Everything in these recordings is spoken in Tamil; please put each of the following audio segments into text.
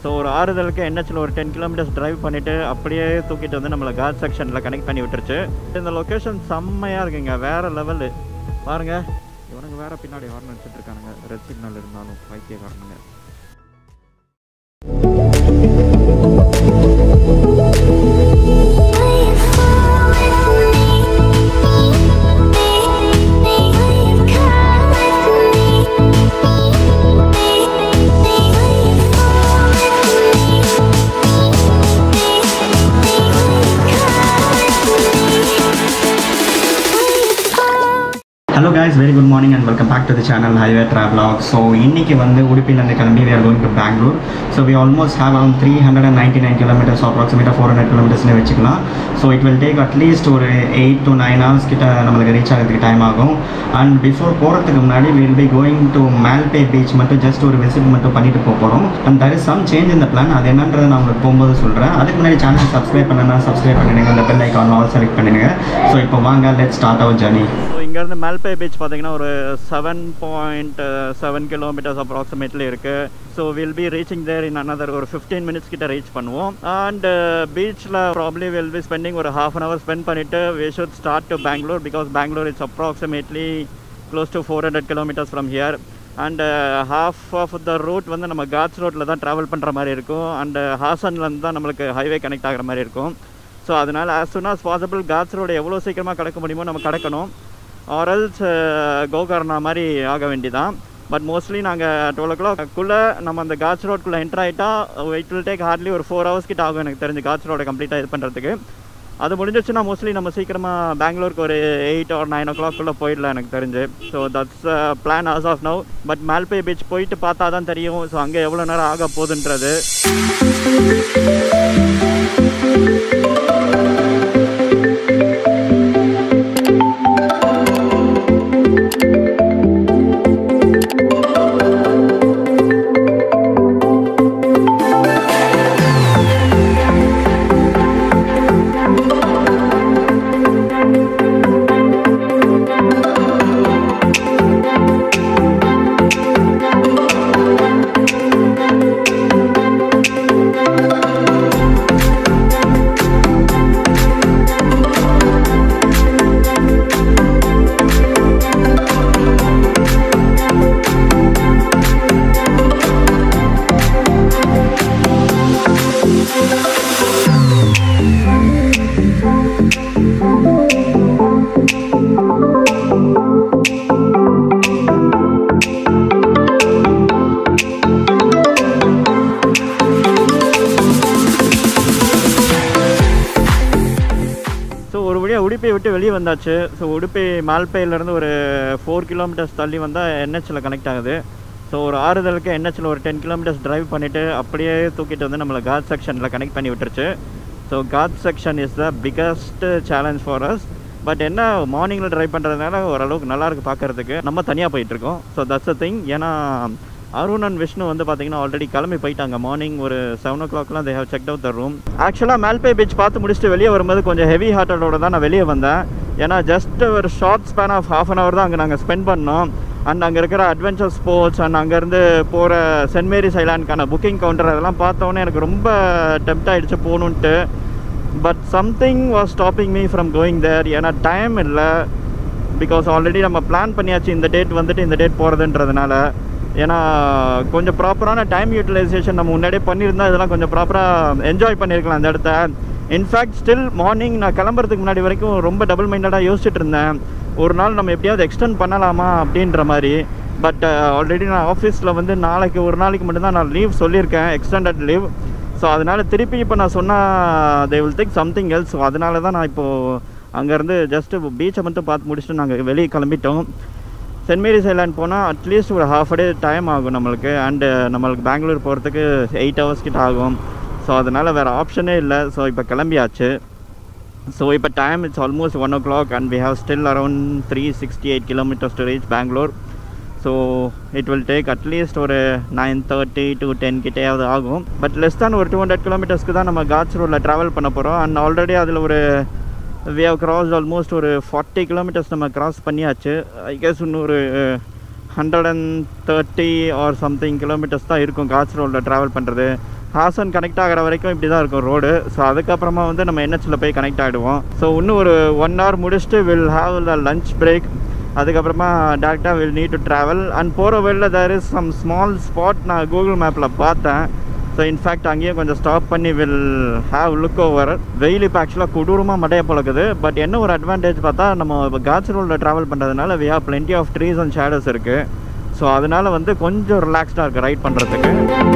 ஸோ ஒரு ஆறுதலுக்கு என்ஹெச்சில் ஒரு டென் கிலோமீட்டர்ஸ் டிரைவ் பண்ணிவிட்டு அப்படியே தூக்கிட்டு வந்து நம்மளை காட் செக்ஷனில் கனெக்ட் பண்ணி விட்டுருச்சு இந்த லொக்கேஷன் செம்மையாக இருக்குங்க வேறு லெவலு பாருங்கள் இவனுங்க வேற பின்னாடி ஹார்ன் அடிச்சிட்டு இருக்கானுங்க ரெட் சிக்னல் இருந்தாலும் பைத்தியக்காரனுங்க hello guys very good morning and welcome back to the channel highway travelogue so இன்னைக்கு வந்து உடுப்பிலேருந்து கிளம்பி we are going to Bangalore so we almost have around three hundred and ninety nine kilometres அப்ராக்சிமேட்டாக ஃபோர் ஹண்ட்ரட் கிலோமீட்டர்ஸ்னு வச்சுக்கலாம் so it will take at least ஒரு எயிட் to நைன் ஹவர்ஸ் கிட்ட நம்மளுக்கு ரீச் ஆகிறதுக்கு டைம் ஆகும் அண்ட் பிஃபோர் போகிறதுக்கு முன்னாடி we'll be going to Malpe beach மட்டும் ஜஸ்ட் ஒரு விசிட் மட்டும் பண்ணிட்டு போக போகிறோம் and there is some change இந்த பிளான் அது என்னன்றதை நான் உங்களுக்கு போகும்போது சொல்கிறேன் அதுக்கு முன்னாடி சேனல் சப்ஸ்கிரைப் பண்ணனா சப்ஸ்கிரைப் பண்ணிடுங்க அந்த பெல் ஐக்கான் ஆல் செலக்ட் பண்ணிடுங்க ஸோ இப்போ வாங்க let start our journey so இங்கேருந்து மேல்பே பீச் பார்த்தீங்கன்னா ஒரு seven point seven kilometres approximately இருக்குது so we'll be reaching there in another ஒரு ஃபிஃப்டீன் மினிட்ஸ் கிட்ட ரீச் பண்ணுவோம் அண்ட் பீச்சில் ப்ராப்ளி வில் பி ஸ்பெண்டிங் ஒரு ஹாஃப் அன் ஹவர் ஸ்பெண்ட் பண்ணிவிட்டு we should start to Bangalore because Bangalore it's approximately close to four hundred kilometres from here and half of the route வந்து நம்ம காட்ஸ் ரோட்டில் தான் ட்ராவல் பண்ணுற மாதிரி இருக்கும் அண்ட் ஹாசன்லேருந்து தான் நம்மளுக்கு ஹைவே கனெக்ட் ஆகிற மாதிரி இருக்கும் ஸோ அதனால் as soon as possible Ghats road எவ்வளோ சீக்கிரமாக கடக்க முடியுமோ நம்ம கடக்கணும் ஆரல்ஸ் கோகர்ணா மாதிரி ஆக வேண்டியதான் பட் மோஸ்ட்லி நாங்கள் டுவெல் ஓ கிளாக்குள்ளே நம்ம அந்த காட்ஸ் ரோட்குள்ளே என்டர் ஆகிட்டா இட் வில் டேக் ஹார்ட்லி ஒரு ஃபோர் ஹவர்ஸ் கிட்ட ஆகும் எனக்கு தெரிஞ்சு காட்ஸ் ரோடை கம்ப்ளீட்டாக இது பண்ணுறதுக்கு அது முடிஞ்சிச்சுன்னா மோஸ்ட்லி நம்ம சீக்கிரமாக பெங்களூருக்கு ஒரு எயிட் ஆர் நைன் ஓ கிளாக்குள்ளே போயிடலாம் எனக்கு தெரிஞ்சு so that's plan as of now but Malpe beach போயிட்டு பார்த்தா தான் தெரியும் ஸோ அங்கே எவ்வளோ நேரம் ஆக போகுதுன்றது ஸோ ஒரு வழியாக உடுப்பியை விட்டு வெளியே வந்தாச்சு ஸோ உடுப்பி மால்பேயிலேருந்து ஒரு ஃபோர் கிலோமீட்டர்ஸ் தள்ளி வந்தால் என்ஹெச்சில் கனெக்ட் ஆகுது ஸோ ஒரு ஆறுதலுக்கு என்ஹெச்சில் ஒரு டென் கிலோமீட்டர்ஸ் டிரைவ் பண்ணிவிட்டு அப்படியே தூக்கிட்டு வந்து நம்மளை காட் செக்ஷனில் கனெக்ட் பண்ணி விட்டுருச்சு so Ghat section is the biggest challenge for us but என்ன மார்னிங்கில் ட்ரைவ் பண்ணுறதுனால ஓரளவுக்கு நல்லா இருக்கு பார்க்கறதுக்கு நம்ம தனியாக போயிட்டுருக்கோம் ஸோ தட்ஸ் அ திங் ஏன்னா அருண் அண்ட் விஷ்ணு வந்து பார்த்தீங்கன்னா ஆல்ரெடி கிளம்பி போயிட்டாங்க மார்னிங் ஒரு செவன் ஓ கிளாக்லாம் they have check out the room ஆக்சுவலாக மேல்பே பீச் பார்த்து முடிச்சுட்டு வெளியே வரும்போது கொஞ்சம் ஹெவி ஹார்ட்டடோட தான் நான் வெளியே வந்தேன் ஏன்னா ஜஸ்ட் ஒரு short span of half an hour தான் அங்கே நாங்கள் ஸ்பெண்ட் பண்ணோம் அண்ட் அங்கே இருக்கிற அட்வென்ச்சர் ஸ்போர்ட்ஸ் அண்ட் அங்கேருந்து போகிற சென்ட் மேரிஸ் ஐலாண்டுக்கான புக்கிங் கவுண்டர் அதெல்லாம் பார்த்தோன்னே எனக்கு ரொம்ப டெம்ட் ஆகிடுச்சு போகணுன்ட்டு but something was stopping me from going there ஏன்னா டைம் இல்லை பிகாஸ் ஆல்ரெடி நம்ம பிளான் பண்ணியாச்சு இந்த டேட் வந்துட்டு இந்த டேட் போகிறதுன்றதுனால ஏன்னா கொஞ்சம் ப்ராப்பரான டைம் யூட்டிலைசேஷன் நம்ம முன்னாடியே பண்ணியிருந்தா இதெல்லாம் கொஞ்சம் ப்ராப்பராக என்ஜாய் பண்ணியிருக்கலாம் அந்த இடத்த இன்ஃபேக்ட் ஸ்டில் மார்னிங் நான் கிளம்புறதுக்கு முன்னாடி வரைக்கும் ரொம்ப டபுள் மைண்டடாக யோசிச்சுட்டு இருந்தேன் ஒரு நாள் நம்ம எப்படியாவது எக்ஸ்டெண்ட் பண்ணலாமா அப்படின்ற மாதிரி பட் ஆல்ரெடி நான் ஆஃபீஸில் வந்து நாளைக்கு ஒரு நாளைக்கு மட்டும்தான் நான் லீவ் சொல்லியிருக்கேன் எக்ஸ்டெண்டட் லீவ் ஸோ அதனால் திருப்பி இப்போ நான் சொன்னால் they will think something else so அதனால தான் நான் இப்போது அங்கேருந்து ஜஸ்ட்டு பீச்சை மட்டும் பார்த்து முடிச்சுட்டு நாங்கள் வெளியே கிளம்பிட்டோம் சென்ட் மேரிஸ் ஐலாண்ட் போனால் அட்லீஸ்ட் ஒரு ஹாஃப் டே டைம் ஆகும் நம்மளுக்கு அண்டு நம்மளுக்கு பெங்களூர் போகிறதுக்கு எயிட் ஹவர்ஸ் கிட்ட ஆகும் ஸோ அதனால் வேறு ஆப்ஷனே இல்லை ஸோ இப்போ கிளம்பியாச்சு ஸோ இப்போ time it's almost one o'clock and we have still around three sixty eight kilometres to reach Bangalore so it will take at least ஒரு நைன் தேர்ட்டி டு டென் கிட்டேயாவது ஆகும் பட் லெஸ் தான் ஒரு டூ ஹண்ட்ரட் கிலோமீட்டர்ஸ்க்கு தான் நம்ம காட்ஸ் ரோடில் ட்ராவல் பண்ண போகிறோம் அண்ட் ஆல்ரெடி அதில் ஒரு வி ஹவ் கிராஸ் ஆல்மோஸ்ட் ஒரு ஃபார்ட்டி கிலோமீட்டர்ஸ் நம்ம கிராஸ் பண்ணியாச்சு ஐ கெஸ் இன்னொரு hundred and thirty or something kilometres தான் இருக்கும் காட்ஸ் ரோடில் ட்ராவல் பண்ணுறது ஹாசன் கனெக்ட் ஆகிற வரைக்கும் இப்படி தான் இருக்கும் ரோடு ஸோ அதுக்கப்புறமா வந்து நம்ம என்ஹெச்சில் போய் கனெக்ட் ஆகிடுவோம் ஸோ இன்னும் ஒரு ஒன் ஹவர் முடிச்சுட்டு will have the lunch break அதுக்கப்புறமா டேரெக்டாக will need to travel and போகிற வழியில் there is some small spot நான் கூகுள் மேப்பில் பார்த்தேன் ஸோ இன்ஃபேக்ட் அங்கேயும் கொஞ்சம் ஸ்டாப் பண்ணி வில் ஹாவ் லுக் ஓவர் வெயில் இப்போ ஆக்சுவலாக கொடூரமாக மடையை பழக்குது பட் என்ன ஒரு அட்வான்டேஜ் பார்த்தா நம்ம இப்போ காட்ஸ் ரோடில் ட்ராவல் பண்ணுறதுனால we have plenty of trees and shadows இருக்குது ஸோ அதனால வந்து கொஞ்சம் ரிலாக்ஸ்டாக இருக்குது ரைட் பண்ணுறதுக்கு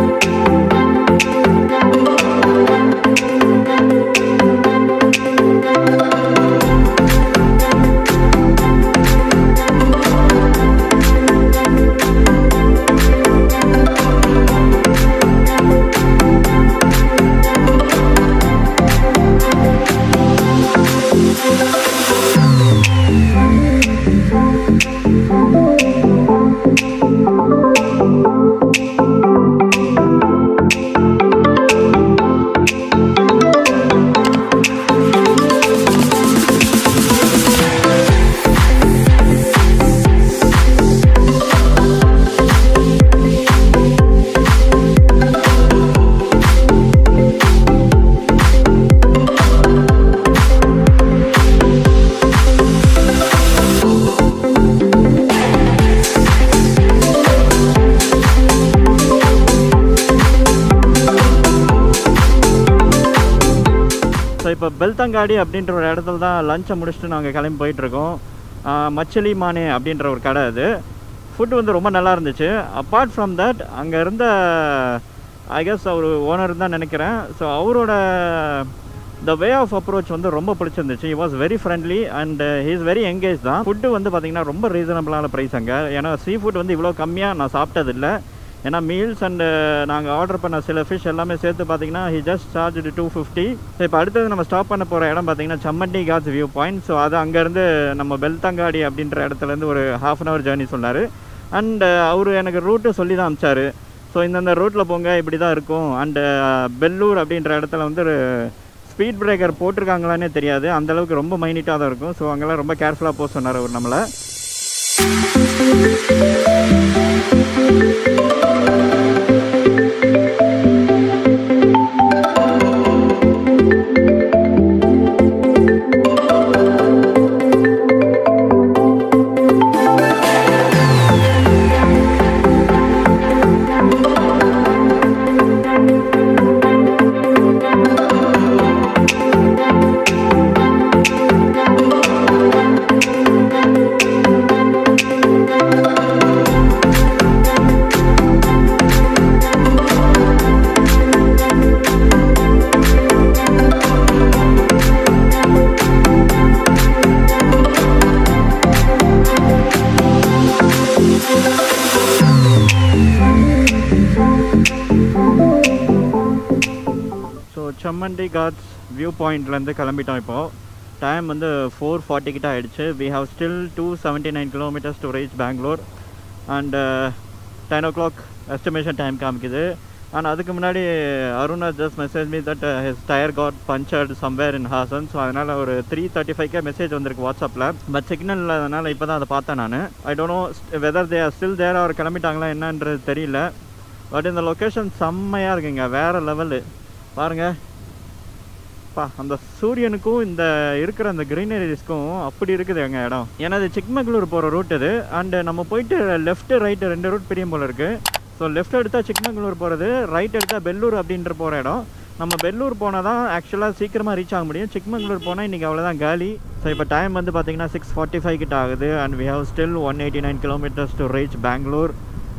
ஸோ இப்போ பெல்தங்காடி அப்படின்ற ஒரு இடத்துல தான் லஞ்சை முடிச்சுட்டு நாங்கள் கிளம்பி போயிட்டுருக்கோம் மச்சலி மானே அப்படின்ற ஒரு கடை அது ஃபுட் வந்து ரொம்ப நல்லா இருந்துச்சு அப்பார்ட் ஃப்ரம் தட் அங்கே இருந்த ஐ கெஸ் அவர் ஓனர் தான் நினைக்கிறேன் ஸோ அவரோட த வே ஆஃப் அப்ரோச் வந்து ரொம்ப பிடிச்சிருந்துச்சு he was very friendly and he is very engage தான் ஃபுட்டு வந்து பார்த்திங்கன்னா ரொம்ப ரீசனபிளான ப்ரைஸ் அங்கே ஏன்னா சீ ஃபுட் வந்து இவ்வளோ கம்மியாக நான் சாப்பிட்டதில்லை ஏன்னா மீல்ஸ் அண்டு நாங்கள் ஆர்டர் பண்ண சில ஃபிஷ் எல்லாமே சேர்த்து பார்த்தீங்கன்னா he just charge two fifty so இப்போ அடுத்தது நம்ம ஸ்டாப் பண்ண போகிற இடம் பார்த்தீங்கன்னா சம்மண்டி காட்ஸ் வியூ பாயிண்ட் ஸோ அது அங்கேருந்து நம்ம பெல்தங்காடி அப்படின்ற இடத்துலேருந்து ஒரு ஹாஃப் அன் ஹவர் ஜேர்னி சொன்னார் அண்ட் அவர் எனக்கு ரூட்டு சொல்லி தான் அமிச்சார் ஸோ இந்தந்த ரூட்டில் போங்க இப்படி தான் இருக்கும் அண்டு பெல்லூர் அப்படின்ற இடத்துல வந்து ஒரு ஸ்பீட் பிரேக்கர் போட்டிருக்காங்களானே தெரியாது அந்த அளவுக்கு ரொம்ப மைனிட்டாக தான் இருக்கும் ஸோ அங்கெல்லாம் ரொம்ப கேர்ஃபுல்லாக போக சொன்னார் அவர் நம்மளை ஸோ செம்மண்டி காட்ஸ் வியூ பாயிண்ட்லேருந்து கிளம்பிட்டோம் இப்போது டைம் வந்து ஃபோர் ஃபார்ட்டி கிட்ட ஆயிடுச்சு we have still two seventy nine kilometres to reach Bangalore and ten o'clock estimation time காமிக்குது அண்ட் அதுக்கு முன்னாடி Arun just message me that his tyre got punctured somewhere in Hassan so அதனால் ஒரு த்ரீ தேர்ட்டி ஃபைவ்க்கே மெசேஜ் வந்திருக்கு வாட்ஸ்அப்பில் பட் சிக்னல் இல்லாதனால இப்போ தான் அதை பார்த்தேன் நான் I don't know whether they are still there அவர் கிளம்பிட்டாங்களா என்னன்றது தெரியல பட் இந்த லொக்கேஷன் செம்மையாக இருக்குங்க வேறு லெவலு பாருங்கள் பா அந்த சூரியனுக்கும் இந்த இருக்கிற அந்த க்ரீனரிஸ்க்கும் அப்படி இருக்குது எங்கள் இடம் ஏன்னா இது சிக்மங்களூர் போகிற ரூட் இது அண்டு நம்ம போயிட்டு லெஃப்ட்டு ரைட்டு ரெண்டு ரூட் பிரியும் போல இருக்குது ஸோ லெஃப்ட் எடுத்தால் சிக்மங்களூர் போகிறது ரைட் எடுத்தால் பெல்லூர் அப்படின்ற போகிற இடம் நம்ம பெல்லூர் போனால் தான் ஆக்சுவலாக சீக்கிரமாக ரீச் ஆக முடியும் சிக்மங்களூர் போனால் இன்றைக்கி அவ்வளோதான் காலி ஸோ இப்போ டைம் வந்து பார்த்தீங்கன்னா சிக்ஸ் ஃபார்ட்டி ஃபைவ் கிட்ட ஆகுது and we have still one eighty nine kilometres to reach Bangalore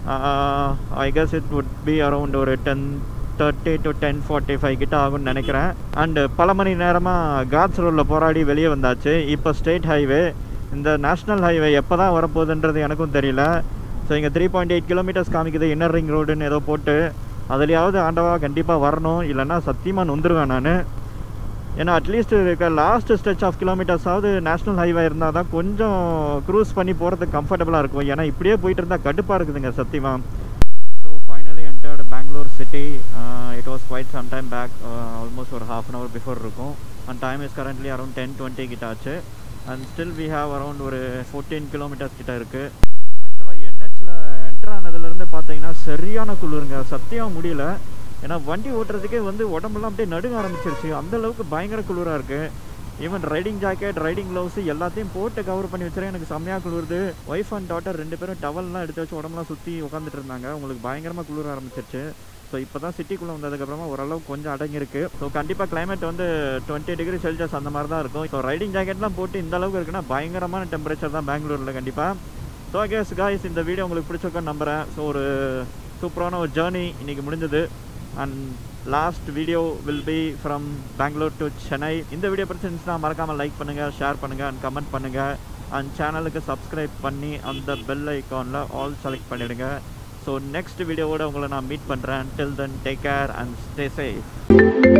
I guess it would be around ஒரு ten thirty to ten forty five கிட்ட ஆகும்னு நினைக்கிறேன் அண்டு பல மணி நேரமாக காட்ஸ் ரோடில் போராடி வெளியே வந்தாச்சு இப்போ ஸ்டேட் ஹைவே இந்த நேஷ்னல் ஹைவே எப்போ தான் வரப்போகுதுன்றது எனக்கும் தெரியல ஸோ இங்கே த்ரீ பாயிண்ட் எயிட் கிலோமீட்டர்ஸ் காமிக்குது இன்னர் ரிங் ரோடுன்னு ஏதோ போட்டு அதுலேயாவது ஆண்டவா கண்டிப்பாக வரணும் இல்லைன்னா சத்தியமாக நொந்துருவேன் நான் ஏன்னா அட்லீஸ்ட் இருக்க லாஸ்ட் ஸ்ட்ரெச் ஆஃப் கிலோமீட்டர்ஸாவது நேஷ்னல் ஹைவே இருந்தால் தான் கொஞ்சம் க்ரூஸ் பண்ணி போகிறதுக்கு கம்ஃபர்டபுளாக இருக்கும் ஏன்னா இப்படியே போயிட்டு இருந்தால் கடுப்பாக இருக்குதுங்க சத்தியமாக so finally entered Bangalore city it was quite some time back almost ஒரு ஹாஃப் அன் ஹவர் பிஃபோர் இருக்கும் and time is currently around ten twenty கிட்ட ஆச்சு and still we have around ஒரு ஃபோர்டீன் கிலோமீட்டர்ஸ் கிட்ட இருக்குது ஆக்சுவலாக என்ஹெச்சில் என்டர் ஆனதுலேருந்து பார்த்தீங்கன்னா சரியான குளிருங்க சத்தியம் முடியல ஏன்னா வண்டி ஓட்டுறதுக்கே வந்து உடம்பெல்லாம் அப்படியே நடுங்க ஆரம்பிச்சிருச்சு அந்த அளவுக்கு பயங்கர குளிராக இருக்குது even riding jacket riding gloves எல்லாத்தையும் போட்டு கவர் பண்ணி வச்சுருக்கேன் எனக்கு செம்மையாக குளிருது ஒய்ஃப் அண்ட் டாட்டர் ரெண்டு பேரும் டவல்லாம் எடுத்து வச்சு உடம்புலாம் சுற்றி உட்காந்துட்டு இருந்தாங்க உங்களுக்கு பயங்கரமாக குளிர ஆரம்பிச்சிருச்சு ஸோ இப்போ தான் சிட்டிக்குள்ளே வந்ததுக்கப்புறமா ஓரளவு கொஞ்சம் அடங்கியிருக்கு ஸோ கண்டிப்பாக climate வந்து டுவெண்ட்டி டிகிரி செல்சியஸ் அந்த மாதிரி தான் இருக்கும் ஸோ ரைடிங் ஜாக்கெட்லாம் போட்டு இந்த அளவுக்கு இருக்குன்னா பயங்கரமான டெம்பரேச்சர் தான் பெங்களூரில் கண்டிப்பாக ஸோ கேஸ் காய்ஸ் இந்த வீடியோ உங்களுக்கு பிடிச்சிருக்கோன்னு நம்புகிறேன் ஸோ ஒரு சூப்பரான ஒரு ஜேர்னி இன்றைக்கி முடிஞ்சது and last video will be from Bangalore to Chennai இந்த வீடியோ பிடிச்சிருந்துச்சுன்னா மறக்காமல் லைக் பண்ணுங்கள் ஷேர் பண்ணுங்கள் அண்ட் கமெண்ட் பண்ணுங்கள் அண்ட் சேனலுக்கு சப்ஸ்கிரைப் பண்ணி அந்த பெல் ஐக்கானில் ஆல் செலக்ட் பண்ணிவிடுங்க ஸோ நெக்ஸ்ட் வீடியோவோட உங்களை நான் மீட் பண்ணுறேன் till then take care and stay safe